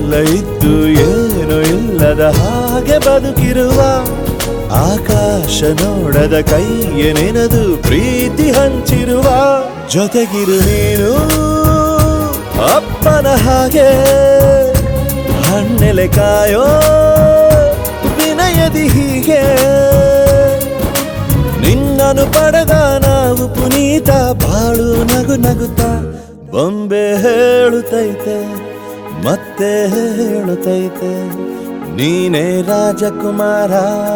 ಎಲ್ಲ ಇದ್ದು ಏನು ಇಲ್ಲದ ಹಾಗೆ ಬದುಕಿರುವ ಆಕಾಶ ನೋಡದ ಕೈಯ ನೆನೆದು ಪ್ರೀತಿ ಹಂಚಿರುವ ಜೊತೆಗಿರು ನೀನು ಅಪ್ಪನ ಹಾಗೆ ಹಣ್ಣೆಲೆ ಕಾಯೋ ವಿನಯದಿ ಹೀಗೆ ನಿನ್ನನು ಪಡೆದ ನಾವು ಪುನೀತ ಬಾಳು ನಗು ನಗುತ್ತ ಬೊಂಬೆ ಹೇಳುತ್ತೈತೆ ಮತ್ತೆ ಹೇಳುತ್ತೈತೆ ನೀನೇ ರಾಜಕುಮಾರ